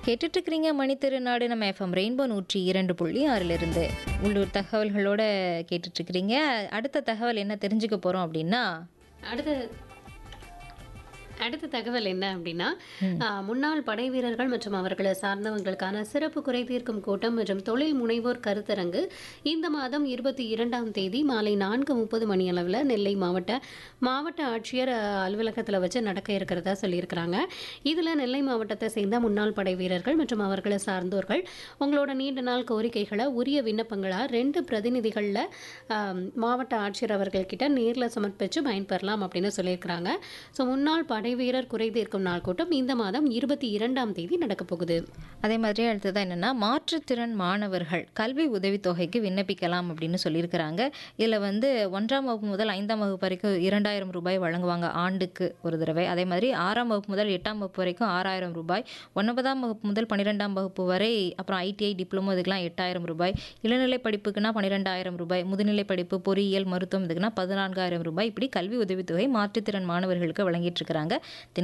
கேட்டுட்டு இருக்கிறீங்க மணித்திருநாடு நம்ம எஃப்எம் ரெயின்போ நூற்றி இரண்டு புள்ளி ஆறிலிருந்து உள்ளூர் தகவல்களோட கேட்டுட்டு இருக்கிறீங்க அடுத்த தகவல் என்ன தெரிஞ்சுக்க போகிறோம் அப்படின்னா அடுத்த அடுத்த தகவல் என்ன அப்படின்னா ஆ, முன்னாள் படை வீரர்கள் மற்றும் அவர்களை சார்ந்தவங்களுக்கான சிறப்பு குறை தீர்க்கும் கூட்டம் மற்றும் தொழில் முனைவோர் கருத்தரங்கு இந்த மாதம் இருபத்தி இரண்டாம் தேதி மாலை நான்கு முப்பது மணி அளவில் நெல்லை மாவட்ட மாவட்ட ஆட்சியர் அ, அலுவலகத்தில் வச்சு நடக்க இருக்கிறதா சொல்லியிருக்கிறாங்க இதில் நெல்லை மாவட்டத்தை சேர்ந்த முன்னாள் படை வீரர்கள் மற்றும் அவர்களை சார்ந்தோர்கள் உங்களோட நீண்ட நாள் கோரிக்கைகளை உரிய விண்ணப்பங்களாக ரெண்டு பிரதிநிதிகளில் மாவட்ட ஆட்சியர் அவர்கள்கிட்ட நேரில் சமர்ப்பித்து பயன்பெறலாம் அப்படின்னு சொல்லியிருக்கிறாங்க ஸோ முன்னாள் படை வீரர் குறை தீர்க்கும் நாள் கூட்டம் இந்த மாதம் இருபத்தி இரண்டாம் தேதி நடக்க போகுது அதே மாதிரி அடுத்தது என்னென்னா மாற்றுத்திறன் மாணவர்கள் கல்வி உதவித்தொகைக்கு விண்ணப்பிக்கலாம் அப்படின்னு சொல்லியிருக்கிறாங்க இதில் வந்து ஒன்றாம் வகுப்பு முதல் ஐந்தாம் வகுப்பு வரைக்கும் இரண்டாயிரம் ரூபாய் வழங்குவாங்க ஆண்டுக்கு ஒரு தடவை அதே மாதிரி ஆறாம் வகுப்பு முதல் எட்டாம் வகுப்பு வரைக்கும் ஆறாயிரம் ரூபாய் ஒன்பதாம் வகுப்பு முதல் பன்னிரெண்டாம் வகுப்பு வரை அப்புறம் ஐடிஐ டிப்ளமோ இதுக்கெல்லாம் எட்டாயிரம் ரூபாய் இளநிலை படிப்புக்குன்னா பன்னிரெண்டாயிரம் ரூபாய் முதுநிலை படிப்பு பொறியியல் மருத்துவம் இதுக்குன்னா பதினான்காயிரம் ரூபாய் இப்படி கல்வி உதவித்தொகை மாற்றுத்திறன் மாணவர்களுக்கு வழங்கிட்டு இருக்கிறாங்க